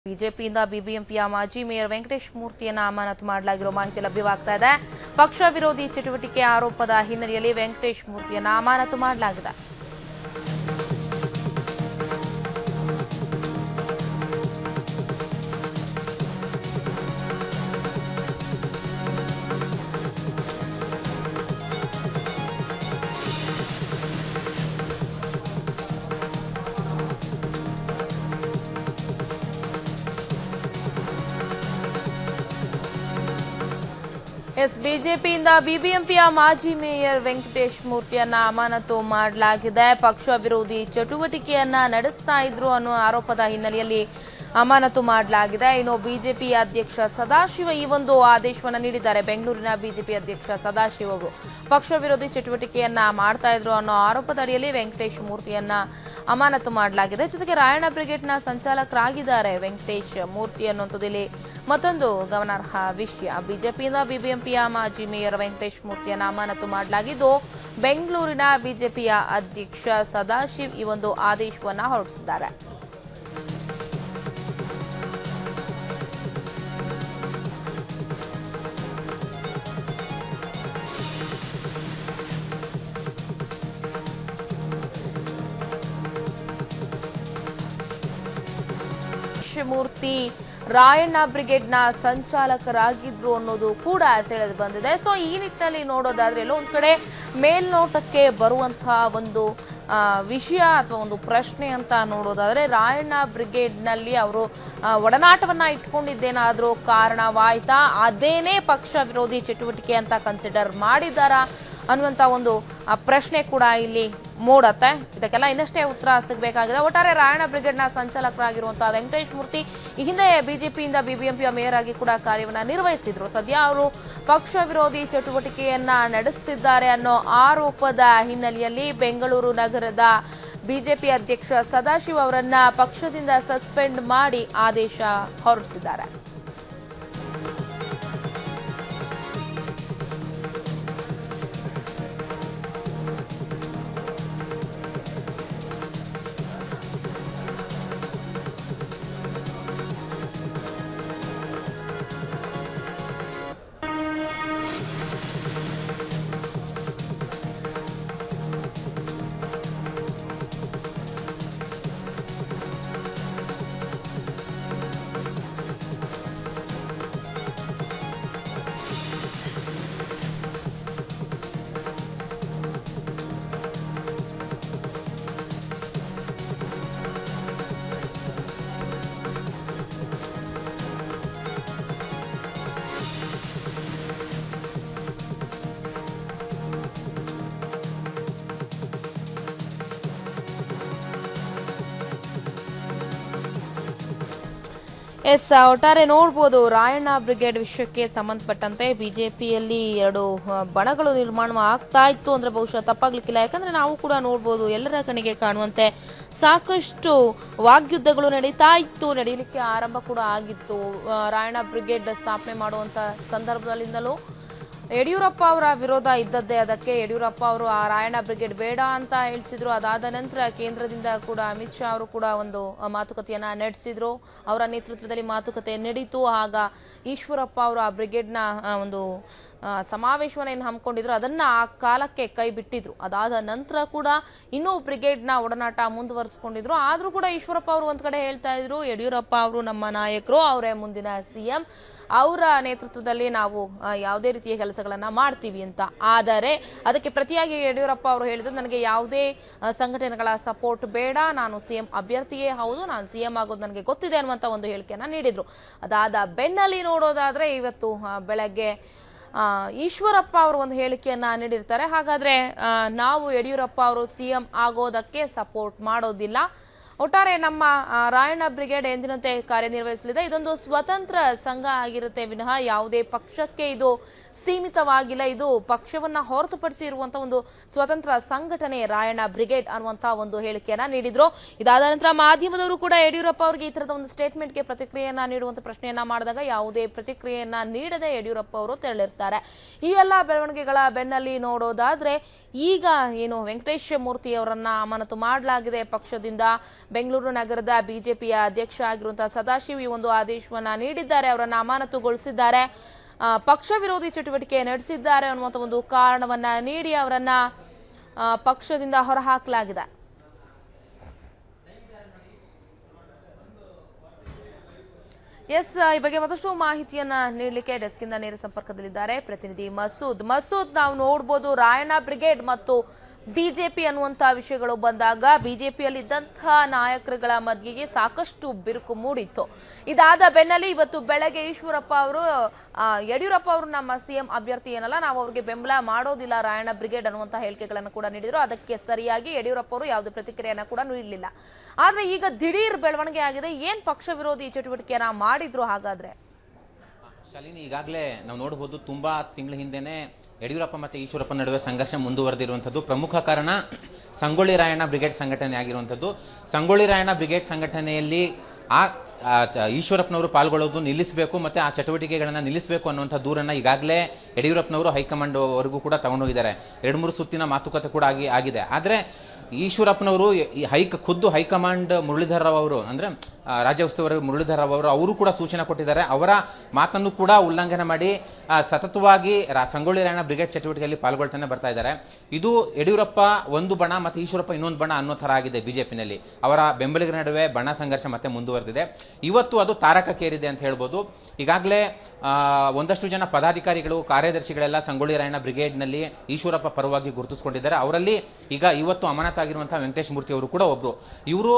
ಬಿಜೆಪಿಯಿಂದ ಬಿಬಿಎಂಪಿಯ ಮಾಜಿ ಮೇಯರ್ ವೆಂಕಟೇಶ್ ಮೂರ್ತಿಯನ್ನ ಅಮಾನತು ಮಾಡಲಾಗಿರೋ ಮಾಹಿತಿ ಲಭ್ಯವಾಗ್ತಾ ಇದೆ ಪಕ್ಷ ವಿರೋಧಿ ಚಟುವಟಿಕೆ ಆರೋಪದ ಹಿನ್ನೆಲೆಯಲ್ಲಿ ವೆಂಕಟೇಶ್ ಮೂರ್ತಿಯನ್ನ ಅಮಾನತು ಮಾಡಲಾಗಿದೆ ಎಸ್ ಬಿಜೆಪಿಯಿಂದ ಬಿಬಿಎಂಪಿಯ ಮಾಜಿ ಮೇಯರ್ ವೆಂಕಟೇಶ್ ಮೂರ್ತಿಯನ್ನ ಅಮಾನತು ಮಾಡಲಾಗಿದೆ ಪಕ್ಷ ವಿರೋಧಿ ಚಟುವಟಿಕೆಯನ್ನ ನಡೆಸ್ತಾ ಇದ್ರು ಅನ್ನೋ ಆರೋಪದ ಹಿನ್ನೆಲೆಯಲ್ಲಿ ಅಮಾನತು ಮಾಡಲಾಗಿದೆ ಇನ್ನು ಬಿಜೆಪಿ ಅಧ್ಯಕ್ಷ ಸದಾಶಿವ ಈ ಒಂದು ಆದೇಶವನ್ನ ನೀಡಿದ್ದಾರೆ ಬೆಂಗಳೂರಿನ ಬಿಜೆಪಿ ಅಧ್ಯಕ್ಷ ಸದಾಶಿವ ಅವರು ಪಕ್ಷ ವಿರೋಧಿ ಚಟುವಟಿಕೆಯನ್ನ ಮಾಡ್ತಾ ಇದ್ರು ಅನ್ನೋ ಆರೋಪದ ಅಡಿಯಲ್ಲಿ ವೆಂಕಟೇಶ್ ಮೂರ್ತಿಯನ್ನ ಅಮಾನತು ಮಾಡಲಾಗಿದೆ ಜೊತೆಗೆ ರಾಯಣ್ಣ ಬ್ರಿಗೇಡ್ನ ಸಂಚಾಲಕರಾಗಿದ್ದಾರೆ ವೆಂಕಟೇಶ್ ಮೂರ್ತಿ ಅನ್ನುವಂಥದ್ದು ಇಲ್ಲಿ ಮತ್ತೊಂದು ಗಮನಾರ್ಹ ವಿಷಯ ಬಿಜೆಪಿಯಿಂದ ಬಿಬಿಎಂಪಿಯ ಮಾಜಿ ಮೇಯರ್ ವೆಂಕಟೇಶ್ ಮೂರ್ತಿಯನ್ನ ಅಮಾನತು ಮಾಡಲಾಗಿದ್ದು ಬೆಂಗಳೂರಿನ ಬಿಜೆಪಿಯ ಅಧ್ಯಕ್ಷ ಸದಾಶಿವ್ ಈ ಒಂದು ಆದೇಶವನ್ನ ಹೊರಡಿಸಿದ್ದಾರೆ ಮೂರ್ತಿ ರಾಯಣ್ಣ ಬ್ರಿಗೇಡ್ನ ಸಂಚಾಲಕರಾಗಿದ್ರು ಅನ್ನೋದು ಕೂಡ ತಿಳಿದು ಬಂದಿದೆ ಸೊ ಈ ನಿಟ್ಟಿನಲ್ಲಿ ನೋಡೋದಾದ್ರೆ ಎಲ್ಲೋ ಒಂದ್ ಕಡೆ ಮೇಲ್ನೋಟಕ್ಕೆ ಬರುವಂತಹ ಒಂದು ಆ, ವಿಷಯ ಅಥವಾ ಒಂದು ಪ್ರಶ್ನೆ ಅಂತ ನೋಡೋದಾದ್ರೆ ರಾಯಣ್ಣ ಬ್ರಿಗೇಡ್ನಲ್ಲಿ ಅವರು ಒಡನಾಟವನ್ನ ಇಟ್ಕೊಂಡಿದ್ದೇನಾದ್ರೂ ಕಾರಣವಾಯ್ತಾ ಅದೇನೇ ಪಕ್ಷ ವಿರೋಧಿ ಚಟುವಟಿಕೆ ಅಂತ ಕನ್ಸಿಡರ್ ಮಾಡಿದಾರಾ ಅನ್ನುವಂತ ಒಂದು ಆ, ಪ್ರಶ್ನೆ ಕೂಡ ಇಲ್ಲಿ ಮೂಡತ್ತೆ ಇದಕ್ಕೆಲ್ಲ ಇನ್ನಷ್ಟೇ ಉತ್ತರ ಸಿಗಬೇಕಾಗಿದೆ ಒಟ್ಟಾರೆ ರಾಯಣ್ಣ ಬ್ರಿಗೇಡ್ನ ಸಂಚಾಲಕರಾಗಿರುವಂತಹ ವೆಂಕಟೇಶ್ ಮೂರ್ತಿ ಈ ಹಿಂದೆ ಬಿಜೆಪಿಯಿಂದ ಬಿಬಿಎಂಪಿಯ ಮೇಯರ್ ಆಗಿ ಕೂಡ ಕಾರ್ಯವನ್ನ ನಿರ್ವಹಿಸಿದ್ರು ಸದ್ಯ ಅವರು ಪಕ್ಷ ವಿರೋಧಿ ಚಟುವಟಿಕೆಯನ್ನ ನಡೆಸುತ್ತಿದ್ದಾರೆ ಅನ್ನೋ ಆರೋಪದ ಹಿನ್ನೆಲೆಯಲ್ಲಿ ಬೆಂಗಳೂರು ನಗರದ ಬಿಜೆಪಿ ಅಧ್ಯಕ್ಷ ಸದಾಶಿವ ಅವರನ್ನ ಪಕ್ಷದಿಂದ ಸಸ್ಪೆಂಡ್ ಮಾಡಿ ಆದೇಶ ಹೊರಡಿಸಿದ್ದಾರೆ ಎಸ್ ಒಟ್ಟಾರೆ ನೋಡ್ಬೋದು ರಾಯಣ್ಣ ಬ್ರಿಗೇಡ್ ವಿಷಯಕ್ಕೆ ಸಂಬಂಧಪಟ್ಟಂತೆ ಬಿಜೆಪಿಯಲ್ಲಿ ಎರಡು ಆ, ಬಣಗಳು ನಿರ್ಮಾಣ ಆಗ್ತಾ ಇತ್ತು ಅಂದ್ರೆ ಬಹುಶಃ ತಪ್ಪಾಗ್ಲಿಕ್ಕಿಲ್ಲ ಯಾಕಂದ್ರೆ ನಾವು ಕೂಡ ನೋಡ್ಬೋದು ಎಲ್ಲರ ಕಣ್ಣಿಗೆ ಕಾಣುವಂತೆ ಸಾಕಷ್ಟು ವಾಗ್ಯುದ್ಧಗಳು ನಡೀತಾ ಇತ್ತು ನಡೀಲಿಕ್ಕೆ ಆರಂಭ ಕೂಡ ಆಗಿತ್ತು ಆ, ರಾಯಣ್ಣ ಬ್ರಿಗೇಡ್ ಸ್ಥಾಪನೆ ಮಾಡುವಂತ ಸಂದರ್ಭದಲ್ಲಿಂದಲೂ ಯಡಿಯೂರಪ್ಪ ಅವರ ವಿರೋಧ ಇದ್ದದ್ದೇ ಅದಕ್ಕೆ ಯಡಿಯೂರಪ್ಪ ಅವರು ಆ ರಾಯಣ್ಣ ಬ್ರಿಗೇಡ್ ಬೇಡ ಅಂತ ಹೇಳಿಸಿದ್ರು ಅದಾದ ನಂತರ ಕೇಂದ್ರದಿಂದ ಕೂಡ ಅಮಿತ್ ಶಾ ಅವರು ಕೂಡ ಒಂದು ಆ, ಮಾತುಕತೆಯನ್ನ ನಡೆಸಿದ್ರು ಅವರ ನೇತೃತ್ವದಲ್ಲಿ ಮಾತುಕತೆ ನಡೀತು ಆಗ ಈಶ್ವರಪ್ಪ ಅವರು ಆ ಬ್ರಿಗೇಡ್ನ ಆ, ಒಂದು ಆ, ಸಮಾವೇಶವನ್ನ ಏನು ಹಮ್ಮಿಕೊಂಡಿದ್ರು ಅದನ್ನ ಆ ಕಾಲಕ್ಕೆ ಕೈ ಬಿಟ್ಟಿದ್ರು ಅದಾದ ನಂತರ ಕೂಡ ಇನ್ನೂ ಬ್ರಿಗೇಡ್ನ ಒಡನಾಟ ಮುಂದುವರಿಸ್ಕೊಂಡಿದ್ರು ಆದ್ರೂ ಕೂಡ ಈಶ್ವರಪ್ಪ ಅವರು ಒಂದ್ ಕಡೆ ಹೇಳ್ತಾ ಇದ್ರು ಯಡಿಯೂರಪ್ಪ ಅವರು ನಮ್ಮ ನಾಯಕರು ಅವರೇ ಮುಂದಿನ ಸಿಎಂ ಅವರ ನೇತೃತ್ವದಲ್ಲಿ ನಾವು ಆ, ಯಾವುದೇ ರೀತಿಯ ಕೆಲಸಗಳನ್ನ ಮಾಡ್ತೀವಿ ಅಂತ ಆದರೆ ಅದಕ್ಕೆ ಪ್ರತಿಯಾಗಿ ಯಡಿಯೂರಪ್ಪ ಅವರು ಹೇಳಿದ್ರು ನನಗೆ ಯಾವುದೇ ಆ, ಸಂಘಟನೆಗಳ ಸಪೋರ್ಟ್ ಬೇಡ ನಾನು ಸಿಎಂ ಅಭ್ಯರ್ಥಿಯೇ ಹೌದು ನಾನು ಸಿಎಂ ಆಗೋದು ನನಗೆ ಗೊತ್ತಿದೆ ಅನ್ನುವಂತ ಒಂದು ಹೇಳಿಕೆಯನ್ನ ನೀಡಿದ್ರು ಅದಾದ ಬೆನ್ನಲ್ಲಿ ನೋಡೋದಾದ್ರೆ ಇವತ್ತು ಆ, ಬೆಳಗ್ಗೆ ಆ, ಈಶ್ವರಪ್ಪ ಅವರು ಒಂದು ಹೇಳಿಕೆಯನ್ನ ನೀಡಿರ್ತಾರೆ ಹಾಗಾದ್ರೆ ಆ, ನಾವು ಯಡಿಯೂರಪ್ಪ ಅವರು ಸಿಎಂ ಆಗೋದಕ್ಕೆ ಸಪೋರ್ಟ್ ಮಾಡೋದಿಲ್ಲ ಒಟ್ಟಾರೆ ನಮ್ಮ ಆ, ರಾಯಣ್ಣ ಬ್ರಿಗೇಡ್ ಎಂದಿನಂತೆ ಕಾರ್ಯನಿರ್ವಹಿಸಲಿದೆ ಇದೊಂದು ಸ್ವತಂತ್ರ ಸಂಘ ಆಗಿರುತ್ತೆ ವಿನಃ ಯಾವುದೇ ಪಕ್ಷಕ್ಕೆ ಇದು ಸೀಮಿತವಾಗಿಲ್ಲ ಇದು ಪಕ್ಷವನ್ನ ಹೊರತುಪಡಿಸಿ ಇರುವಂತ ಒಂದು ಸ್ವತಂತ್ರ ಸಂಘಟನೆ ರಾಯಣ್ಣ ಬ್ರಿಗೇಡ್ ಅನ್ನುವಂತ ಒಂದು ಹೇಳಿಕೆಯನ್ನ ನೀಡಿದ್ರು ಇದಾದ ನಂತರ ಮಾಧ್ಯಮದವರು ಕೂಡ ಯಡಿಯೂರಪ್ಪ ಅವರಿಗೆ ಈ ತರದ ಒಂದು ಸ್ಟೇಟ್ಮೆಂಟ್ಗೆ ಪ್ರತಿಕ್ರಿಯೆಯನ್ನ ನೀಡುವಂತ ಪ್ರಶ್ನೆಯನ್ನ ಮಾಡಿದಾಗ ಯಾವುದೇ ಪ್ರತಿಕ್ರಿಯೆಯನ್ನ ನೀಡದೆ ಯಡಿಯೂರಪ್ಪ ಅವರು ತೆರಳಿರ್ತಾರೆ ಈ ಎಲ್ಲ ಬೆಳವಣಿಗೆಗಳ ಬೆನ್ನಲ್ಲಿ ನೋಡೋದಾದ್ರೆ ಈಗ ಏನು ವೆಂಕಟೇಶ್ ಮೂರ್ತಿ ಅವರನ್ನ ಅಮಾನತು ಮಾಡಲಾಗಿದೆ ಪಕ್ಷದಿಂದ ಬೆಂಗಳೂರು ನಗರದ ಬಿಜೆಪಿಯ ಅಧ್ಯಕ್ಷ ಆಗಿರುವಂತಹ ಸದಾಶಿವ್ ಈ ಒಂದು ಆದೇಶವನ್ನ ನೀಡಿದ್ದಾರೆ ಅವರನ್ನ ಅಮಾನತುಗೊಳಿಸಿದ್ದಾರೆ ಆ, ಪಕ್ಷ ವಿರೋಧಿ ಚಟುವಟಿಕೆ ನಡೆಸಿದ್ದಾರೆ ಅನ್ನುವಂಥ ಒಂದು ಕಾರಣವನ್ನ ನೀಡಿ ಅವರನ್ನ ಆ, ಪಕ್ಷದಿಂದ ಹೊರಹಾಕಲಾಗಿದೆ ಎಸ್ ಈ ಬಗ್ಗೆ ಮತ್ತಷ್ಟು ಮಾಹಿತಿಯನ್ನ ನೀಡಲಿಕ್ಕೆ ಡೆಸ್ಕಿಂದ ನೇರ ಸಂಪರ್ಕದಲ್ಲಿದ್ದಾರೆ ಪ್ರತಿನಿಧಿ ಮಸೂದ್ ಮಸೂದ್ ನಾವು ನೋಡ್ಬೋದು ರಾಯಣ್ಣ ಬ್ರಿಗೇಡ್ ಮತ್ತು ಬಿಜೆಪಿ ಅನ್ನುವಂತಹ ವಿಷಯಗಳು ಬಂದಾಗ ಬಿಜೆಪಿಯಲ್ಲಿ ಇದ್ದಂತಹ ನಾಯಕರುಗಳ ಮಧ್ಯೆಗೆ ಸಾಕಷ್ಟು ಬಿರುಕು ಮೂಡಿತ್ತು ಇದಾದ ಬೆನ್ನಲ್ಲೇ ಇವತ್ತು ಬೆಳಗ್ಗೆ ಈಶ್ವರಪ್ಪ ಅವರು ಆ, ಯಡಿಯೂರಪ್ಪ ಅವರು ನಮ್ಮ ಸಿಎಂ ಅಭ್ಯರ್ಥಿ ಏನಲ್ಲ ನಾವು ಅವ್ರಿಗೆ ಬೆಂಬಲ ಮಾಡೋದಿಲ್ಲ ರಾಯಣ್ಣ ಬ್ರಿಗೇಡ್ ಅನ್ನುವಂತಹ ಹೇಳಿಕೆಗಳನ್ನು ಕೂಡ ನೀಡಿದ್ರು ಅದಕ್ಕೆ ಸರಿಯಾಗಿ ಯಡಿಯೂರಪ್ಪ ಅವರು ಯಾವುದೇ ಪ್ರತಿಕ್ರಿಯೆಯನ್ನ ಕೂಡ ನೀಡಲಿಲ್ಲ ಆದ್ರೆ ಈಗ ದಿಢೀರ್ ಬೆಳವಣಿಗೆ ಆಗಿದೆ ಏನ್ ಪಕ್ಷ ವಿರೋಧಿ ಚಟುವಟಿಕೆಯನ್ನ ಮಾಡಿದ್ರು ಹಾಗಾದ್ರೆ ಶಾಲಿನಿ ಈಗಾಗಲೇ ನಾವು ನೋಡಬಹುದು ತುಂಬಾ ತಿಂಗಳ ಹಿಂದೆನೆ ಯಡಿಯೂರಪ್ಪ ಮತ್ತು ಈಶ್ವರಪ್ಪ ನಡುವೆ ಸಂಘರ್ಷ ಮುಂದುವರೆದಿರುವಂಥದ್ದು ಪ್ರಮುಖ ಕಾರಣ ಸಂಗೊಳ್ಳಿ ರಾಯಣ್ಣ ಬ್ರಿಗೇಡ್ ಸಂಘಟನೆ ಆಗಿರುವಂಥದ್ದು ಸಂಗೊಳ್ಳಿ ರಾಯಣ್ಣ ಬ್ರಿಗೇಡ್ ಸಂಘಟನೆಯಲ್ಲಿ ಆ ಆ ಚ- ಈಶ್ವರಪ್ಪನವರು ಪಾಲ್ಗೊಳ್ಳೋದು ನಿಲ್ಲಿಸಬೇಕು ಮತ್ತೆ ಆ ಚಟುವಟಿಕೆಗಳನ್ನು ನಿಲ್ಲಿಸಬೇಕು ಅನ್ನುವಂಥ ದೂರನ್ನ ಈಗಾಗಲೇ ಯಡಿಯೂರಪ್ಪನವರು ಹೈಕಮಾಂಡ್ ವರೆಗೂ ಕೂಡ ತಗೊಂಡೋಗಿದ್ದಾರೆ ಎರಡು ಮೂರು ಸುತ್ತಿನ ಮಾತುಕತೆ ಕೂಡ ಆಗಿ ಆಗಿದೆ ಆದರೆ ಈಶ್ವರಪ್ಪನವರು ಈ ಹೈಕ ಖುದ್ದು ಹೈಕಮಾಂಡ್ ಮುರಳೀಧರ್ ರಾವ್ ಅವರು ಅಂದ್ರೆ ಆ, ರಾಜ್ಯ ಉಸ್ತುವಾರಿ ಮುರಳೀಧರ್ ರಾವ್ ಅವರು ಅವರು ಕೂಡ ಸೂಚನೆ ಕೊಟ್ಟಿದ್ದಾರೆ ಅವರ ಮಾತನ್ನು ಕೂಡ ಉಲ್ಲಂಘನೆ ಮಾಡಿ ಆ, ಸತತವಾಗಿ ರಾ- ಸಂಗೊಳ್ಳಿ ರಾಯಣ್ಣ ಬ್ರಿಗೇಡ್ ಚಟುವಟಿಕೆಯಲ್ಲಿ ಪಾಲ್ಗೊಳ್ತಾನೆ ಬರ್ತಾ ಇದ್ದಾರೆ ಇದು ಯಡಿಯೂರಪ್ಪ ಒಂದು ಬಣ ಮತ್ತು ಈಶ್ವರಪ್ಪ ಇನ್ನೊಂದು ಬಣ ಅನ್ನೋ ಥರ ಆಗಿದೆ ಬಿಜೆಪಿನಲ್ಲಿ ಅವರ ಬೆಂಬಲಿಗರ ನಡುವೆ ಬಣ ಸಂಘರ್ಷ ಮತ್ತೆ ಮುಂದುವರೆದಿದೆ ಇವತ್ತು ಅದು ತಾರಕಕ್ಕೇರಿದೆ ಅಂತ ಹೇಳ್ಬೋದು ಈಗಾಗಲೇ ಆ, ಒಂದಷ್ಟು ಜನ ಪದಾಧಿಕಾರಿಗಳು ಕಾರ್ಯದರ್ಶಿಗಳೆಲ್ಲ ಸಂಗೊಳ್ಳಿ ರಾಯಣ್ಣ ಬ್ರಿಗೇಡ್ನಲ್ಲಿ ಈಶ್ವರಪ್ಪ ಪರವಾಗಿ ಗುರುತಿಸಿಕೊಂಡಿದ್ದಾರೆ ಅವರಲ್ಲಿ ಈಗ ಇವತ್ತು ಅಮಾನತಾಗಿರುವಂತಹ ವೆಂಕಟೇಶ್ ಮೂರ್ತಿ ಅವರು ಕೂಡ ಒಬ್ರು ಇವರು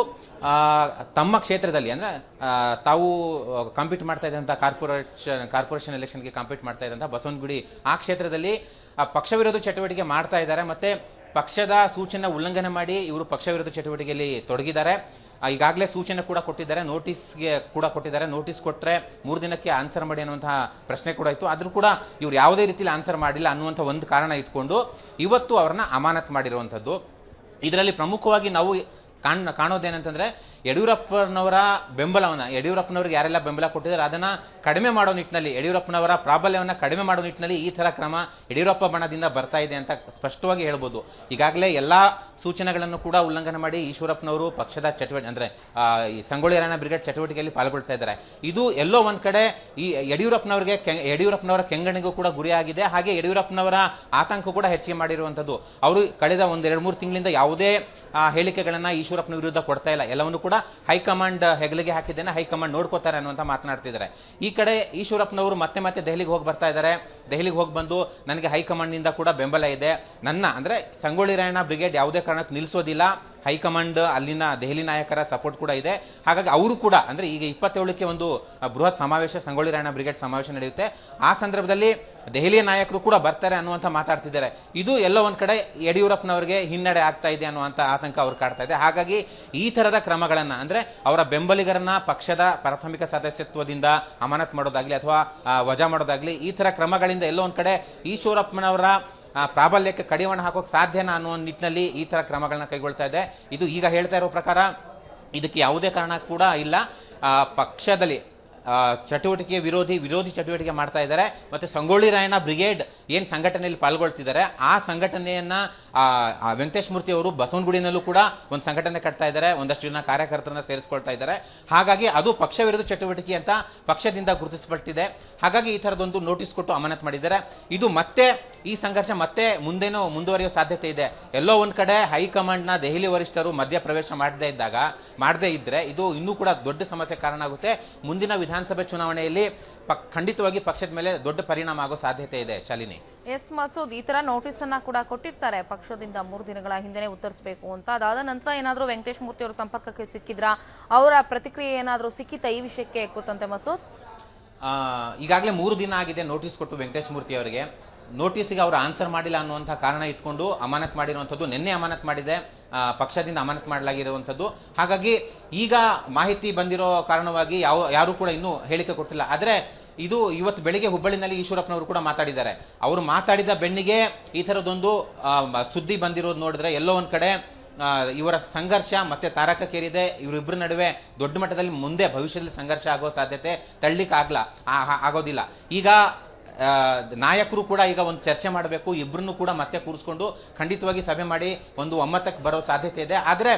ತಮ್ಮ ಕ್ಷೇತ್ರದಲ್ಲಿ ಅಂದ್ರೆ ಆ, ತಾವು ಕಾಂಪೀಟ್ ಮಾಡ್ತಾ ಇದ್ದಂಥ ಕಾರ್ಪೊರೇಷನ್ ಕಾರ್ಪೊರೇಷನ್ ಎಲೆಕ್ಷನ್ಗೆ ಕಾಂಪೀಟ್ ಮಾಡ್ತಾ ಇದ್ದಂಥ ಬಸವನಗುಡಿ ಆ ಕ್ಷೇತ್ರದಲ್ಲಿ ಆ, ಪಕ್ಷ ವಿರೋಧ ಚಟುವಟಿಕೆ ಮಾಡ್ತಾ ಇದ್ದಾರೆ ಮತ್ತೆ ಪಕ್ಷದ ಸೂಚನೆ ಉಲ್ಲಂಘನೆ ಮಾಡಿ ಇವರು ಪಕ್ಷ ವಿರೋಧ ಚಟುವಟಿಕೆಯಲ್ಲಿ ತೊಡಗಿದ್ದಾರೆ ಆ, ಈಗಾಗಲೇ ಸೂಚನೆ ಕೂಡ ಕೊಟ್ಟಿದ್ದಾರೆ ನೋಟಿಸ್ಗೆ ಕೂಡ ಕೊಟ್ಟಿದ್ದಾರೆ ನೋಟಿಸ್ ಕೊಟ್ಟರೆ ಮೂರು ದಿನಕ್ಕೆ ಆನ್ಸರ್ ಮಾಡಿ ಅನ್ನುವಂತಹ ಪ್ರಶ್ನೆ ಕೂಡ ಇತ್ತು ಆದರೂ ಕೂಡ ಇವ್ರು ಯಾವುದೇ ರೀತಿಯಲ್ಲಿ ಆನ್ಸರ್ ಮಾಡಿಲ್ಲ ಅನ್ನುವಂಥ ಒಂದು ಕಾರಣ ಇಟ್ಕೊಂಡು ಇವತ್ತು ಅವರನ್ನ ಅಮಾನತ್ ಮಾಡಿರುವಂಥದ್ದು ಇದರಲ್ಲಿ ಪ್ರಮುಖವಾಗಿ ನಾವು ಕಾಣ್ ಕಾಣೋದೇನಂತಂದ್ರೆ ಯಡಿಯೂರಪ್ಪನವರ ಬೆಂಬಲವನ್ನ ಯಡಿಯೂರಪ್ಪನವ್ರಿಗೆ ಯಾರೆಲ್ಲ ಬೆಂಬಲ ಕೊಟ್ಟಿದ್ದಾರೆ ಅದನ್ನ ಕಡಿಮೆ ಮಾಡೋ ನಿಟ್ಟಿನಲ್ಲಿ ಯಡಿಯೂರಪ್ಪನವರ ಪ್ರಾಬಲ್ಯವನ್ನ ಕಡಿಮೆ ಮಾಡೋ ನಿಟ್ಟಿನಲ್ಲಿ ಈ ತರ ಕ್ರಮ ಯಡಿಯೂರಪ್ಪ ಬಣದಿಂದ ಬರ್ತಾ ಇದೆ ಅಂತ ಸ್ಪಷ್ಟವಾಗಿ ಹೇಳ್ಬೋದು ಈಗಾಗಲೇ ಎಲ್ಲಾ ಸೂಚನೆಗಳನ್ನು ಕೂಡ ಉಲ್ಲಂಘನೆ ಮಾಡಿ ಈಶ್ವರಪ್ಪನವರು ಪಕ್ಷದ ಚಟುವಟಿಕೆ ಅಂದ್ರೆ ಆ, ಈ ಸಂಗೊಳ್ಳಿ ರಾಯಣ್ಣ ಬ್ರಿಗೇಡ್ ಚಟುವಟಿಕೆಯಲ್ಲಿ ಪಾಲ್ಗೊಳ್ತಾ ಇದ್ದಾರೆ ಇದು ಎಲ್ಲೋ ಒಂದ್ ಕಡೆ ಈ ಯಡಿಯೂರಪ್ಪನವರಿಗೆ ಕೆ- ಯಡಿಯೂರಪ್ಪನವರ ಕೆಂಗಣಿಗೂ ಕೂಡ ಗುರಿಯಾಗಿದೆ ಹಾಗೆ ಯಡಿಯೂರಪ್ಪನವರ ಆತಂಕ ಕೂಡ ಹೆಚ್ಚಿಗೆ ಮಾಡಿರುವಂತದ್ದು ಅವರು ಕಳೆದ ಒಂದ್ ಎರಡು ಮೂರು ತಿಂಗಳಿಂದ ಯಾವುದೇ ಆ, ಹೇಳಿಕೆಗಳನ್ನ ಈಶ್ವರಪ್ಪನ ವಿರುದ್ಧ ಕೊಡ್ತಾ ಇಲ್ಲ ಎಲ್ಲವನ್ನು ಕೂಡ ಹೈಕಮಾಂಡ್ ಹೆಗಲಿಗೆ ಹಾಕಿದ್ದೇನೆ ಹೈಕಮಾಂಡ್ ನೋಡ್ಕೋತಾರೆ ಅನ್ನುವಂತ ಮಾತನಾಡ್ತಿದ್ದಾರೆ ಈ ಕಡೆ ಈಶ್ವರಪ್ಪನವರು ಮತ್ತೆ ಮತ್ತೆ ದೆಹಲಿಗೆ ಹೋಗಿ ಬರ್ತಾ ಇದ್ದಾರೆ ದೆಹಲಿಗೆ ಹೋಗಿ ಬಂದು ನನಗೆ ಹೈಕಮಾಂಡ್ ನಿಂದ ಕೂಡ ಬೆಂಬಲ ಇದೆ ನನ್ನ ಅಂದ್ರೆ ಸಂಗೊಳ್ಳಿ ರಾಯಣ್ಣ ಬ್ರಿಗೇಡ್ ಯಾವುದೇ ಕಾರಣಕ್ಕೆ ನಿಲ್ಲಿಸೋದಿಲ್ಲ ಹೈಕಮಾಂಡ್ ಅಲ್ಲಿನ ದೆಹಲಿ ನಾಯಕರ ಸಪೋರ್ಟ್ ಕೂಡ ಇದೆ ಹಾಗಾಗಿ ಅವರು ಕೂಡ ಅಂದ್ರೆ ಈಗ ಇಪ್ಪತ್ತೇಳಕ್ಕೆ ಒಂದು ಆ, ಬೃಹತ್ ಸಮಾವೇಶ ಸಂಗೊಳ್ಳಿ ರಾಯಣ್ಣ ಬ್ರಿಗೇಡ್ ಸಮಾವೇಶ ನಡೆಯುತ್ತೆ ಆ ಸಂದರ್ಭದಲ್ಲಿ ದೆಹಲಿಯ ನಾಯಕರು ಕೂಡ ಬರ್ತಾರೆ ಅನ್ನುವಂಥ ಮಾತಾಡ್ತಿದ್ದಾರೆ ಇದು ಎಲ್ಲೋ ಒಂದ್ ಕಡೆ ಯಡಿಯೂರಪ್ಪನವರಿಗೆ ಹಿನ್ನಡೆ ಆಗ್ತಾ ಇದೆ ಅನ್ನುವಂಥ ಆತಂಕ ಅವ್ರು ಕಾಡ್ತಾ ಇದೆ ಹಾಗಾಗಿ ಈ ತರದ ಕ್ರಮಗಳನ್ನ ಅಂದ್ರೆ ಅವರ ಬೆಂಬಲಿಗರನ್ನ ಪಕ್ಷದ ಪ್ರಾಥಮಿಕ ಸದಸ್ಯತ್ವದಿಂದ ಅಮಾನತ್ ಮಾಡೋದಾಗ್ಲಿ ಅಥವಾ ಆ, ವಜಾ ಮಾಡೋದಾಗ್ಲಿ ಈ ತರ ಕ್ರಮಗಳಿಂದ ಎಲ್ಲೋ ಒಂದ್ ಕಡೆ ಈಶ್ವರಪ್ಪನವರ ಆ, ಪ್ರಾಬಲ್ಯಕ್ಕೆ ಕಡಿವಾಣ ಹಾಕೋಕ್ ಸಾಧ್ಯನಾ ಅನ್ನೋ ನಿಟ್ಟಿನಲ್ಲಿ ಈ ತರ ಕ್ರಮಗಳನ್ನ ಕೈಗೊಳ್ತಾ ಇದೆ ಇದು ಈಗ ಹೇಳ್ತಾ ಇರೋ ಪ್ರಕಾರ ಇದಕ್ಕೆ ಯಾವುದೇ ಕಾರಣ ಕೂಡ ಇಲ್ಲ ಆ, ಪಕ್ಷದಲ್ಲಿ ಆ, ಚಟುವಟಿಕೆ ವಿರೋಧಿ ವಿರೋಧಿ ಚಟುವಟಿಕೆ ಮಾಡ್ತಾ ಇದ್ದಾರೆ ಮತ್ತೆ ಸಂಗೊಳ್ಳಿ ರಾಯಣ್ಣ ಬ್ರಿಗೇಡ್ ಏನ್ ಸಂಘಟನೆಯಲ್ಲಿ ಪಾಲ್ಗೊಳ್ತಿದ್ದಾರೆ ಆ ಸಂಘಟನೆಯನ್ನ ಆ, ಆ ವೆಂಕಟೇಶ್ ಮೂರ್ತಿ ಅವರು ಬಸವನಗುಡಿನಲ್ಲೂ ಕೂಡ ಒಂದು ಸಂಘಟನೆ ಕಟ್ತಾ ಇದ್ದಾರೆ ಒಂದಷ್ಟು ಜನ ಕಾರ್ಯಕರ್ತರನ್ನ ಸೇರಿಸ್ಕೊಳ್ತಾ ಇದ್ದಾರೆ ಹಾಗಾಗಿ ಅದು ಪಕ್ಷ ವಿರೋಧ ಚಟುವಟಿಕೆ ಅಂತ ಪಕ್ಷದಿಂದ ಗುರುತಿಸಲ್ಪಟ್ಟಿದೆ ಹಾಗಾಗಿ ಈ ತರದೊಂದು ನೋಟಿಸ್ ಕೊಟ್ಟು ಅಮಾನತ್ ಮಾಡಿದ್ದಾರೆ ಇದು ಮತ್ತೆ ಈ ಸಂಘರ್ಷ ಮತ್ತೆ ಮುಂದೇನೋ ಮುಂದುವರಿಯೋ ಸಾಧ್ಯತೆ ಇದೆ ಎಲ್ಲೋ ಒಂದ್ ಕಡೆ ಹೈಕಮಾಂಡ್ ನ ದೆಹಲಿ ವರಿಷ್ಠರು ಮಧ್ಯ ಪ್ರವೇಶ ಮಾಡದೇ ಇದ್ದಾಗ ಮಾಡದೇ ಇದ್ರೆ ಇದು ಇನ್ನೂ ಕೂಡ ದೊಡ್ಡ ಸಮಸ್ಯೆ ಕಾರಣ ಆಗುತ್ತೆ ಮುಂದಿನ ವಿಧಾನಸಭೆ ಚುನಾವಣೆಯಲ್ಲಿ ಪಕ್- ಖಂಡಿತವಾಗಿ ಪಕ್ಷದ ಮೇಲೆ ದೊಡ್ಡ ಪರಿಣಾಮ ಆಗೋ ಸಾಧ್ಯತೆ ಇದೆ ಶಾಲಿನಿ ಎಸ್ ಮಸೂದ್ ಈ ತರ ನೋಟಿಸ್ ಅನ್ನ ಕೂಡ ಕೊಟ್ಟಿರ್ತಾರೆ ಪಕ್ಷದಿಂದ ಮೂರು ದಿನಗಳ ಹಿಂದೆನೆ ಉತ್ತರಿಸಬೇಕು ಅಂತ ಅದಾದ ನಂತರ ಏನಾದ್ರೂ ವೆಂಕಟೇಶ್ ಮೂರ್ತಿ ಅವರ ಸಂಪರ್ಕಕ್ಕೆ ಸಿಕ್ಕಿದ್ರಾ ಅವರ ಪ್ರತಿಕ್ರಿಯೆ ಏನಾದ್ರೂ ಸಿಕ್ಕಿತಾ ಈ ವಿಷಯಕ್ಕೆ ಕುರಿತಂತೆ ಮಸೂದ್ ಆ, ಈಗಾಗಲೇ ಮೂರು ದಿನ ಆಗಿದೆ ನೋಟಿಸ್ ಕೊಟ್ಟು ವೆಂಕಟೇಶ್ ಮೂರ್ತಿ ಅವರಿಗೆ ನೋಟಿಸ್ಗೆ ಅವರು ಆನ್ಸರ್ ಮಾಡಿಲ್ಲ ಅನ್ನುವಂಥ ಕಾರಣ ಇಟ್ಕೊಂಡು ಅಮಾನತ್ ಮಾಡಿರುವಂಥದ್ದು ನಿನ್ನೆ ಅಮಾನತ್ ಮಾಡಿದೆ ಆ, ಪಕ್ಷದಿಂದ ಅಮಾನತ್ ಮಾಡಲಾಗಿರುವಂಥದ್ದು ಹಾಗಾಗಿ ಈಗ ಮಾಹಿತಿ ಬಂದಿರೋ ಕಾರಣವಾಗಿ ಯಾವ ಯಾರು ಕೂಡ ಇನ್ನೂ ಹೇಳಿಕೆ ಕೊಟ್ಟಿಲ್ಲ ಆದರೆ ಇದು ಇವತ್ತು ಬೆಳಿಗ್ಗೆ ಹುಬ್ಬಳ್ಳಿನಲ್ಲಿ ಈಶ್ವರಪ್ಪನವರು ಕೂಡ ಮಾತಾಡಿದ್ದಾರೆ ಅವರು ಮಾತಾಡಿದ ಬೆನ್ನಿಗೆ ಈ ಥರದೊಂದು ಆ, ಮ- ಸುದ್ದಿ ಬಂದಿರೋದು ನೋಡಿದ್ರೆ ಎಲ್ಲೋ ಒಂದ್ ಕಡೆ ಆ, ಇವರ ಸಂಘರ್ಷ ಮತ್ತೆ ತಾರಕಕ್ಕೇರಿದೆ ಇವರಿಬ್ಬರ ನಡುವೆ ದೊಡ್ಡ ಮಟ್ಟದಲ್ಲಿ ಮುಂದೆ ಭವಿಷ್ಯದಲ್ಲಿ ಸಂಘರ್ಷ ಆಗೋ ಸಾಧ್ಯತೆ ತಳ್ಳಿಕ್ ಆಗ್ಲ ಆ- ಆ- ಆಗೋದಿಲ್ಲ ಈಗ ಆ, ನಾಯಕರು ಕೂಡ ಈಗ ಒಂದು ಚರ್ಚೆ ಮಾಡಬೇಕು ಇಬ್ಬರನ್ನು ಕೂಡ ಮತ್ತೆ ಕೂರಿಸ್ಕೊಂಡು ಖಂಡಿತವಾಗಿ ಸಭೆ ಮಾಡಿ ಒಂದು ಒಮ್ಮತಕ್ಕೆ ಬರೋ ಸಾಧ್ಯತೆ ಇದೆ ಆದರೆ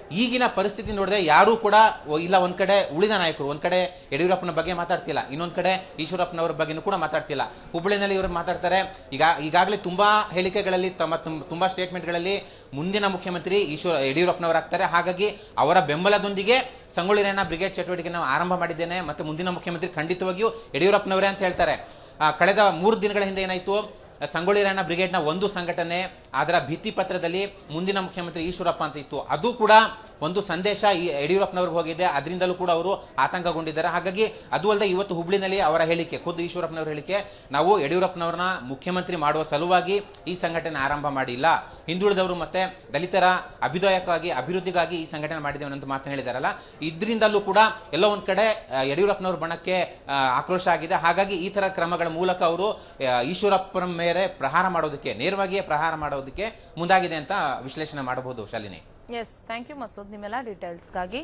ಈಗಿನ ಪರಿಸ್ಥಿತಿ ನೋಡಿದ್ರೆ ಯಾರೂ ಕೂಡ ಒ- ಇಲ್ಲ ಒಂದ್ ಕಡೆ ಉಳಿದ ನಾಯಕರು ಒಂದ್ ಕಡೆ ಯಡಿಯೂರಪ್ಪನ ಬಗ್ಗೆ ಮಾತಾಡ್ತಿಲ್ಲ ಇನ್ನೊಂದ್ ಕಡೆ ಈಶ್ವರಪ್ಪನವರ ಬಗ್ಗೆನೂ ಕೂಡ ಮಾತಾಡ್ತಿಲ್ಲ ಹುಬ್ಬಳ್ಳಿನಲ್ಲಿ ಇವರು ಮಾತಾಡ್ತಾರೆ ಈಗ ಈಗಾಗಲೇ ತುಂಬಾ ಹೇಳಿಕೆಗಳಲ್ಲಿ ತಮ್ಮ ತುಂ- ತುಂಬಾ ಸ್ಟೇಟ್ಮೆಂಟ್ಗಳಲ್ಲಿ ಮುಂದಿನ ಮುಖ್ಯಮಂತ್ರಿ ಈಶ್ವರ ಯಡಿಯೂರಪ್ಪನವರಾಗ್ತಾರೆ ಹಾಗಾಗಿ ಅವರ ಬೆಂಬಲದೊಂದಿಗೆ ಸಂಗೊಳ್ಳಿ ರಾಯಣ್ಣ ಬ್ರಿಗೇಡ್ ಚಟುವಟಿಕೆ ನಾವು ಆರಂಭ ಮಾಡಿದ್ದೇನೆ ಮತ್ತೆ ಮುಂದಿನ ಮುಖ್ಯಮಂತ್ರಿ ಖಂಡಿತವಾಗಿಯೂ ಯಡಿಯೂರಪ್ಪನವರೇ ಅಂತ ಹೇಳ್ತಾರೆ ಆ, ಕಳೆದ ಮೂರು ದಿನಗಳ ಹಿಂದೆ ಏನಾಯ್ತು ಸಂಗೊಳ್ಳಿ ರಾಯಣ್ಣ ಬ್ರಿಗೇಡ್ನ ಒಂದು ಸಂಘಟನೆ ಅದರ ಭಿತ್ತಿ ಪತ್ರದಲ್ಲಿ ಮುಂದಿನ ಮುಖ್ಯಮಂತ್ರಿ ಈಶ್ವರಪ್ಪ ಅಂತ ಇತ್ತು ಅದು ಕೂಡ ಒಂದು ಸಂದೇಶ ಈ ಯಡಿಯೂರಪ್ಪನವ್ರಿಗೆ ಹೋಗಿದೆ ಅದರಿಂದಲೂ ಕೂಡ ಅವರು ಆತಂಕಗೊಂಡಿದ್ದಾರೆ ಹಾಗಾಗಿ ಅದು ಅಲ್ಲದೆ ಇವತ್ತು ಹುಬ್ಳಿನಲ್ಲಿ ಅವರ ಹೇಳಿಕೆ ಖುದ್ದು ಈಶ್ವರಪ್ಪನವರ ಹೇಳಿಕೆ ನಾವು ಯಡಿಯೂರಪ್ಪನವ್ರನ್ನ ಮುಖ್ಯಮಂತ್ರಿ ಮಾಡುವ ಸಲುವಾಗಿ ಈ ಸಂಘಟನೆ ಆರಂಭ ಮಾಡಿಲ್ಲ ಹಿಂದುಳಿದವರು ಮತ್ತೆ ದಲಿತರ ಅಭ್ಯುದಯಕ್ಕಾಗಿ ಅಭಿವೃದ್ಧಿಗಾಗಿ ಈ ಸಂಘಟನೆ ಮಾಡಿದ್ದೇವೆ ಅಂತ ಮಾತನ್ನು ಹೇಳಿದಾರಲ್ಲ ಇದರಿಂದಲೂ ಕೂಡ ಎಲ್ಲೋ ಒಂದ್ ಕಡೆ ಆ, ಯಡಿಯೂರಪ್ಪನವ್ರ ಬಣಕ್ಕೆ ಆ, ಆಕ್ರೋಶ ಆಗಿದೆ ಹಾಗಾಗಿ ಈ ತರ ಕ್ರಮಗಳ ಮೂಲಕ ಅವರು ಆ, ಈಶ್ವರಪ್ಪನ ಮೇಲೆ ಪ್ರಹಾರ ಮಾಡೋದಕ್ಕೆ ನೇರವಾಗಿಯೇ ಪ್ರಹಾರ ಮಾಡೋದಕ್ಕೆ ಮುಂದಾಗಿದೆ ಅಂತ ವಿಶ್ಲೇಷಣೆ ಮಾಡಬಹುದು Shalini yes thank you Masood ನಿಮ್ಮೆಲ್ಲ ಡೀಟೇಲ್ಸ್ಗಾಗಿ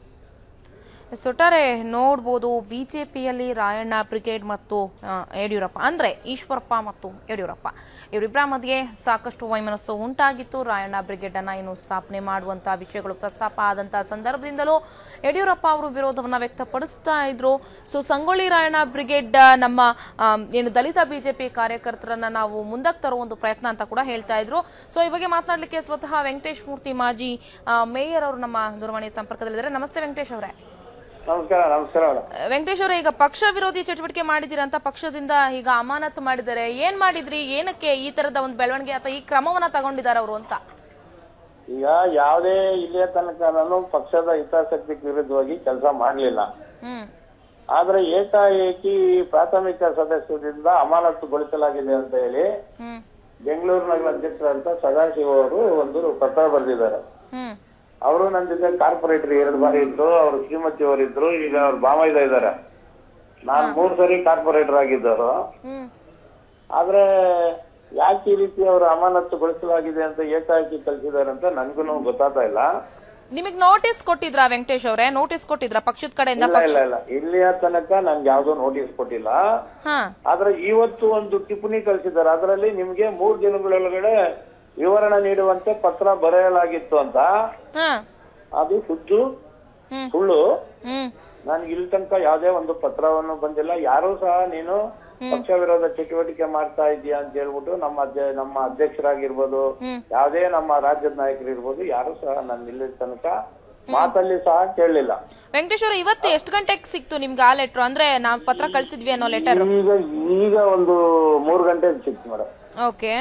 ಎಸ್, ಒಟ್ಟಾರೆ ನೋಡ್ಬೋದು ಬಿಜೆಪಿಯಲ್ಲಿ ರಾಯಣ್ಣ ಬ್ರಿಗೇಡ್ ಮತ್ತು ಆ, ಯಡಿಯೂರಪ್ಪ ಅಂದ್ರೆ ಈಶ್ವರಪ್ಪ ಮತ್ತು ಯಡಿಯೂರಪ್ಪ ಇವರಿಬ್ಬರ ಮಧ್ಯೆ ಸಾಕಷ್ಟು ವೈಮನಸ್ಸು ಉಂಟಾಗಿತ್ತು ರಾಯಣ್ಣ ಬ್ರಿಗೇಡ್ ಅನ್ನ ಇನ್ನು ಸ್ಥಾಪನೆ ಮಾಡುವಂತ ವಿಷಯಗಳು ಪ್ರಸ್ತಾಪ ಆದಂತ ಸಂದರ್ಭದಿಂದಲೂ ಯಡಿಯೂರಪ್ಪ ಅವರು ವಿರೋಧವನ್ನ ವ್ಯಕ್ತಪಡಿಸ್ತಾ ಇದ್ರು ಸೊ ಸಂಗೊಳ್ಳಿ ರಾಯಣ್ಣ ಬ್ರಿಗೇಡ್ ಆ, ನಮ್ಮ ಆ, ಏನು ದಲಿತ ಬಿಜೆಪಿ ಕಾರ್ಯಕರ್ತರನ್ನ ನಾವು ಮುಂದಕ್ಕೆ ತರೋ ಒಂದು ಪ್ರಯತ್ನ ಅಂತ ಕೂಡ ಹೇಳ್ತಾ ಇದ್ರು ಸೊ ಈ ಬಗ್ಗೆ ಮಾತನಾಡ್ಲಿಕ್ಕೆ ಸ್ವತಃ ವೆಂಕಟೇಶ್ ಮೂರ್ತಿ ಮಾಜಿ ಆ, ಮೇಯರ್ ಅವರು ನಮ್ಮ ದೂರವಾಣಿ ಸಂಪರ್ಕದಲ್ಲಿದ್ದಾರೆ ನಮಸ್ತೆ ವೆಂಕಟೇಶ್ ಅವರೇ ನಮಸ್ಕಾರ ನಮಸ್ಕಾರ ಮೇಡಮ್ ವೆಂಕಟೇಶ್ ಅವರೇ ಈಗ ಪಕ್ಷ ವಿರೋಧಿ ಚಟುವಟಿಕೆ ಮಾಡಿದ್ದೀರಾ ಅಂತ ಪಕ್ಷದಿಂದ ಈಗ ಅಮಾನತು ಮಾಡಿದ್ದಾರೆ ಏನ್ ಮಾಡಿದ್ರಿ ಏನಕ್ಕೆ ಈ ತರದ ಒಂದು ಬೆಳವಣಿಗೆ ಅಥವಾ ಈ ಕ್ರಮವನ್ನ ತಗೊಂಡಿದ್ದಾರೆ ಅವರು ಅಂತ ಈಗ ಯಾವುದೇ ಇಲ್ಲಿಯ ತನಕ ನಾನು ಪಕ್ಷದ ಹಿತಾಸಕ್ತಿಗೆ ವಿರುದ್ಧವಾಗಿ ಕೆಲಸ ಮಾಡಲಿಲ್ಲ ಹ್ಮ್ ಆದ್ರೆ ಏಕಾಏಕಿ ಪ್ರಾಥಮಿಕ ಸದಸ್ಯರಿಂದ ಅಮಾನತುಗೊಳಿಸಲಾಗಿದೆ ಅಂತ ಹೇಳಿ ಹ್ಮ್ ಬೆಂಗಳೂರು ನಗರ ಅಧ್ಯಕ್ಷರಂತ ಸದಾಶಿವ ಅವರು ಒಂದು ಪತ್ರ ಬರೆದಿದ್ದಾರೆ ಹ್ಮ್ ಅವರು ನನ್ನ ಜೊತೆ ಕಾರ್ಪೊರೇಟರ್ ಎರಡು ಬಾರಿ ಇದ್ರು ಅವ್ರ ಶ್ರೀಮತಿ ಅವರಿದ್ರು ಈಗ ಅವ್ರ ಬಾಮೈದ ಇದ್ದಾರೆ ನಾನ್ ಮೂರ್ ಸರಿ ಕಾರ್ಪೊರೇಟರ್ ಆಗಿದ್ದರು ಹ್ಮ್ ಆದ್ರೆ ಯಾಕೆ ಈ ರೀತಿ ಅವರು ಅಮಾನತುಗೊಳಿಸಲಾಗಿದೆ ಅಂತ ಏಕಾಏಕಿ ಕಳಿಸಿದ್ದಾರೆ ಅಂತ ನನ್ಗೂ ಗೊತ್ತಾಗ್ತಾ ಇಲ್ಲ ನಿಮಗ್ ನೋಟಿಸ್ ಕೊಟ್ಟಿದ್ರಾ ವೆಂಕಟೇಶ್ ಅವರೇ ನೋಟಿಸ್ ಕೊಟ್ಟಿದ್ರಾ ಪಕ್ಷದ ಕಡೆಯಿಂದ ಇಲ್ಲ ಪಕ್ಷ ಇಲ್ಲ ಇಲ್ಲ ಇಲ್ಲಿಯ ತನಕ ನನ್ಗೆ ಯಾವ್ದು ನೋಟಿಸ್ ಕೊಟ್ಟಿಲ್ಲ ಹಾ ಆದ್ರೆ ಇವತ್ತು ಒಂದು ಟಿಪ್ಪಣಿ ಕಳಿಸಿದ್ದಾರೆ ಅದರಲ್ಲಿ ನಿಮ್ಗೆ ಮೂರ್ ದಿನಗಳೊಳಗಡೆ ವಿವರಣೆ ನೀಡುವಂತೆ ಪತ್ರ ಬರೆಯಲಾಗಿತ್ತು ಅಂತ ಹಾ ಅದು ಸುದ್ದು ಹ್ಮ್. ಸುಳ್ಳು ಹ್ಮ್ ನನ್ಗೆ ಇಲ್ಲಿ ತನಕ ಯಾವ್ದೇ ಒಂದು ಪತ್ರವನ್ನು ಬಂದಿಲ್ಲ ಯಾರೂ ಸಹ ನೀನು ಪಕ್ಷ ವಿರೋಧ ಚಟುವಟಿಕೆ ಮಾಡ್ತಾ ಇದೀಯಾ ಅಂತ ಹೇಳ್ಬಿಟ್ಟು ನಮ್ಮ ಅಧ್ಯ- ನಮ್ಮ ಅಧ್ಯಕ್ಷರಾಗಿರ್ಬೋದು ಹ್ಮ್. ಯಾವ್ದೇ ನಮ್ಮ ರಾಜ್ಯದ ನಾಯಕರು ಇರ್ಬೋದು ಯಾರು ಸಹ ನನ್ ಇಲ್ಲಿ ತನಕ ಮಾತಲ್ಲಿ ಸಹ ಕೇಳಲಿಲ್ಲ ವೆಂಕಟೇಶ್ ಅವರು ಇವತ್ತು ಎಷ್ಟು ಗಂಟೆಗೆ ಸಿಕ್ತು ನಿಮ್ಗೆ ಆ ಲೆಟರ್ ಅಂದ್ರೆ ನಾವು ಪತ್ರ ಕಳ್ಸಿದ್ವಿ ಅನ್ನೋ ಲೆಟರ್ ಈಗ ಈಗ ಒಂದು ಮೂರು ಗಂಟೆ ಸಿಕ್ತು ಮೇಡಮ್ ಓಕೆ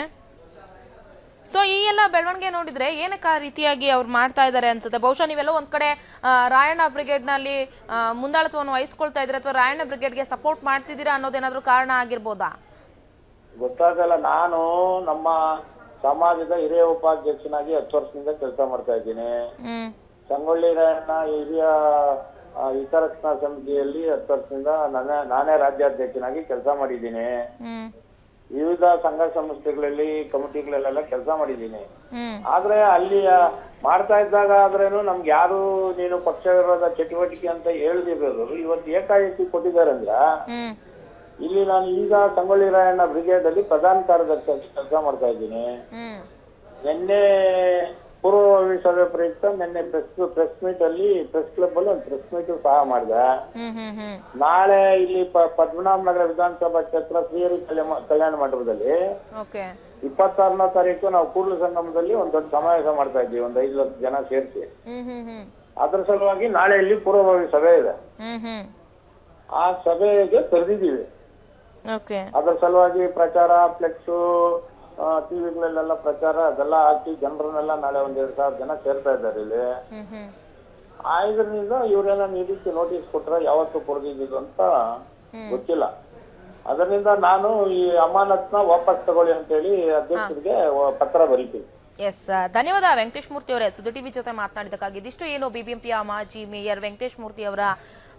ಸೊ ಈ ಎಲ್ಲ ಬೆಳವಣಿಗೆ ನೋಡಿದ್ರೆ ಏನಕ್ಕೆ ಆ ರೀತಿಯಾಗಿ ಅವ್ರು ಮಾಡ್ತಾ ಇದ್ದಾರೆ ಅನ್ಸುತ್ತೆ ಬಹುಶಃ ನೀವೆಲ್ಲ ಒಂದ್ ಕಡೆ ಆ, ರಾಯಣ್ಣ ಬ್ರಿಗೇಡ್ ನಲ್ಲಿ ಆ, ಮುಂದಾಳತ್ವವನ್ನು ವಹಿಸ್ಕೊಳ್ತಾ ಇದ್ರೆ ಅಥವಾ ರಾಯಣ್ಣ ಬ್ರಿಗೇಡ್ಗೆ ಸಪೋರ್ಟ್ ಮಾಡ್ತಿದ್ದೀರಾ ಅನ್ನೋದೇನಾದ್ರೂ ಕಾರಣ ಆಗಿರ್ಬೋದಾ ಗೊತ್ತಾಗಲ್ಲ ನಾನು ನಮ್ಮ ಸಮಾಜದ ಹಿರಿಯ ಉಪಾಧ್ಯಕ್ಷನಾಗಿ ಹತ್ತು ವರ್ಷದಿಂದ ಕೆಲಸ ಮಾಡ್ತಾ ಇದ್ದೀನಿ ಹ್ಮ್ ಸಂಗೊಳ್ಳಿ ರಾಯಣ್ಣ ಹಿರಿಯ ಆ, ಹಿತರಕ್ಷಣಾ ಸಮಿತಿಯಲ್ಲಿ ಹತ್ತು ವರ್ಷದಿಂದ ನಾನೇ ನಾನೇ ರಾಜ್ಯಾಧ್ಯಕ್ಷನಾಗಿ ಕೆಲಸ ಮಾಡಿದ್ದೀನಿ ಹ್ಮ್ ವಿವಿಧ ಸಂಘ ಸಂಸ್ಥೆಗಳಲ್ಲಿ ಕಮಿಟಿಗಳಲ್ಲೆಲ್ಲ ಕೆಲಸ ಮಾಡಿದ್ದೀನಿ ಹ್ಮ್ ಆದ್ರೆ ಅಲ್ಲಿ ಆ, ಮಾಡ್ತಾ ಇದ್ದಾಗ ಆದ್ರೇನು ನಮ್ಗೆ ಯಾರು ನೀನು ಪಕ್ಷ ವಿರೋಧ ಚಟುವಟಿಕೆ ಅಂತ ಹೇಳ್ದಿರೋರು ಇವತ್ತು ಏಕಾಏಕಿ ಕೊಟ್ಟಿದ್ದಾರೆ ಅಂದ್ರ ಹ್ಮ್ ಇಲ್ಲಿ ನಾನು ಈಗ ಸಂಗೊಳ್ಳಿ ರಾಯಣ್ಣ ಬ್ರಿಗೇಡ್ ಅಲ್ಲಿ ಪ್ರಧಾನ ಕಾರ್ಯದರ್ಶಿಯಾಗಿ ಕೆಲಸ ಮಾಡ್ತಾ ಇದ್ದೀನಿ ಹ್ಮ್ ನಿನ್ನೆ ಪೂರ್ವಭಾವಿ ಸಭೆ ಪ್ರಯುಕ್ತ ನಿನ್ನೆ ಪ್ರೆಸ್ ಪ್ರೆಸ್ ಮೀಟ್ ಅಲ್ಲಿ ಪ್ರೆಸ್ ಕ್ಲಬ್ ಅಲ್ಲಿ ಒಂದು ಪ್ರೆಸ್ ಮೀಟ್ ಸಹ ಮಾಡಿದೆ ಹ್ಮ್ ಹ್ಮ್ ಹ್ಮ್ ನಾಳೆ ಇಲ್ಲಿ ಪ- ಪದ್ಮನಾಭ ನಗರ ವಿಧಾನಸಭಾ ಕ್ಷೇತ್ರ ಶ್ರೀಹರಿ ಕಲ್ಯಾಣ ಕಲ್ಯಾಣ ಮಂಟಪದಲ್ಲಿ ಓಕೆ ಇಪ್ಪತ್ತಾರನೇ ತಾರೀಕು ನಾವು ಕೂಡಲ ಸಂಗಮದಲ್ಲಿ ಒಂದು ದೊಡ್ಡ ಸಮಾವೇಶ ಮಾಡ್ತಾ ಇದ್ದೀವಿ ಒಂದು ಐದು ಲಕ್ಷ ಜನ ಸೇರಿಸಿ ಹ್ಮ್ ಹ್ಮ್ ಹ್ಮ್ ಅದ್ರ ಸಲುವಾಗಿ ನಾಳೆ ಇಲ್ಲಿ ಪೂರ್ವಭಾವಿ ಸಭೆ ಇದೆ ಹ್ಮ್ ಹ್ಮ್ ಆ ಸಭೆಗೆ ಕರೆದಿದ್ದೀವಿ ಓಕೆ ಅದ್ರ ಸಲುವಾಗಿ ಪ್ರಚಾರ ಫ್ಲೆಕ್ಸು ಟಿವಿಗಳಲ್ಲೆಲ್ಲ ಪ್ರಚಾರ ಅದೆಲ್ಲ ಹಾಕಿ ಜನರನ್ನೆಲ್ಲ ನಾಳೆ ಒಂದ್ ಎರಡ್ ಸಾವಿರ ಜನ ಸೇರ್ತಾ ಇದ್ದಾರೆ ಇಲ್ಲಿ ಹ್ಮ್ ಹ್ಮ್ ಆದ್ರಿಂದ ಇವ್ರೇನೋ ಈ ರೀತಿ ನೋಟಿಸ್ ಕೊಟ್ರೆ ಯಾವತ್ತು ಕೊಡ್ದಿದ್ದು ಅಂತ ಗೊತ್ತಿಲ್ಲ ಅದರಿಂದ ನಾನು ಈ ಅಮಾನತ್ನ ವಾಪಸ್ ತಗೊಳ್ಳಿ ಅಂತ ಹೇಳಿ ಅಧ್ಯಕ್ಷರಿಗೆ ವ- ಪತ್ರ ಬರೀತೀನಿ ಎಸ್ ಧನ್ಯವಾದ ವೆಂಕಟೇಶ್ ಮೂರ್ತಿ ಅವರೇ ಸುದ್ದಿ ಟಿವಿ ಜೊತೆ ಮಾತನಾಡಿದಕ್ಕಾಗಿ ಇದಿಷ್ಟು ಏನು ಬಿಬಿಎಂಪಿಯ ಮಾಜಿ ಮೇಯರ್ ವೆಂಕಟೇಶ್ ಮೂರ್ತಿ ಅವರ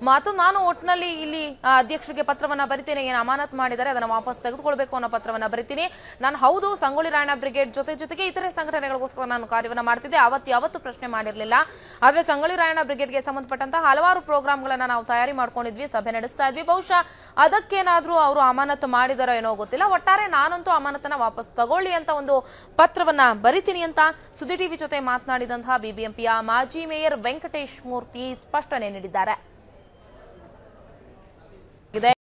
ಮಾತು ನಾನು ಒಟ್ಟಿನಲ್ಲಿ ಇಲ್ಲಿ ಆ, ಅಧ್ಯಕ್ಷರಿಗೆ ಪತ್ರವನ್ನ ಬರಿತೇನೆ ಏನು ಅಮಾನತ್ ಮಾಡಿದರೆ ಅದನ್ನ ವಾಪಸ್ ತೆಗೆದುಕೊಳ್ಬೇಕು ಅನ್ನೋ ಪತ್ರವನ್ನ ಬರಿತೀನಿ ನಾನು ಹೌದು ಸಂಗೊಳ್ಳಿ ರಾಯಣ್ಣ ಬ್ರಿಗೇಡ್ ಜೊತೆ ಜೊತೆಗೆ ಇತರೆ ಸಂಘಟನೆಗಳಿಗೋಸ್ಕರ ನಾನು ಕಾರ್ಯವನ್ನ ಮಾಡ್ತಿದ್ದೆ ಅವತ್ತು ಯಾವತ್ತು ಪ್ರಶ್ನೆ ಮಾಡಿರಲಿಲ್ಲ ಆದ್ರೆ ಸಂಗೊಳ್ಳಿ ರಾಯಣ್ಣ ಬ್ರಿಗೇಡ್ಗೆ ಸಂಬಂಧಪಟ್ಟಂತ ಹಲವಾರು ಪ್ರೋಗ್ರಾಮ್ಗಳನ್ನ ನಾವು ತಯಾರಿ ಮಾಡ್ಕೊಂಡಿದ್ವಿ ಸಭೆ ನಡೆಸ್ತಾ ಇದ್ವಿ ಬಹುಶಃ ಅದಕ್ಕೇನಾದ್ರೂ ಅವರು ಅಮಾನತು ಮಾಡಿದಾರೋ ಏನೋ ಗೊತ್ತಿಲ್ಲ ಒಟ್ಟಾರೆ ನಾನಂತೂ ಅಮಾನತನ್ನ ವಾಪಸ್ ತಗೊಳ್ಳಿ ಅಂತ ಒಂದು ಪತ್ರವನ್ನ ಬರಿತೀನಿ ಅಂತ ಸುದ್ದಿ ಟಿವಿ ಜೊತೆ ಮಾತನಾಡಿದಂತಹ ಬಿಬಿಎಂಪಿಯ ಮಾಜಿ ಮೇಯರ್ ವೆಂಕಟೇಶ್ ಮೂರ್ತಿ ಸ್ಪಷ್ಟನೆ ನೀಡಿದ್ದಾರೆ